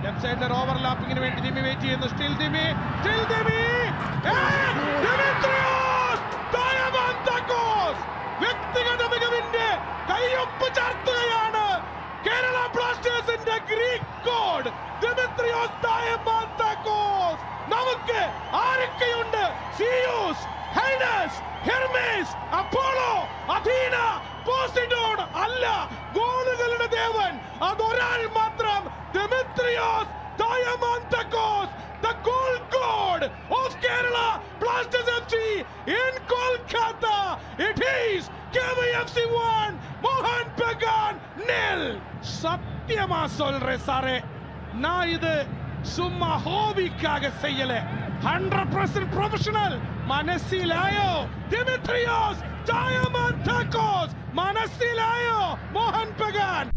Left സൈഡിൽ ഓവർലാപ്പിങ്ങിന് വേണ്ടി ദിമി വെയിറ്റ് ചെയ്യുന്നു സ്റ്റിൽ ദിമി സ്റ്റിൽ ദിമി ഏയ്! Dimitrios Diamantakos! വ്യക്തിഗത മികവിന്റെ കൈയൊപ്പ് ചാർത്തുകയാണ് കേരള ബ്ലാസ്റ്റേഴ്സിന്റെ ഗ്രീക്ക് ഗോഡ് ദിമിത്രിയോസ് ഡയമന്താക്കോസ് നമുക്ക് ആരൊക്കെയുണ്ട് Zeus Hades Hermes Apollo Athena Poseidon അല്ല ഗോളുകളുടെ ദേവൻ അതൊരാൾ മാത്രം Dimitrios ഡയമന്താക്കോസ് the goal god of Kerala Blasters FC in Kolkata. It is KVFC 1, Mohan Bagan nil. சத்தியமா சொல்றேன் சாரே நான் இது சும்மா ஹோபிக்காக செய்யல ஹண்ட்ரட் பர்சன்ட் ப்ரொஃபஷனல் മനസ്സിലായോ ദിമിത്രിയോസ് ഡയമണ്ട് മനസ്സിലായോ മോഹൻ ബഗാൻ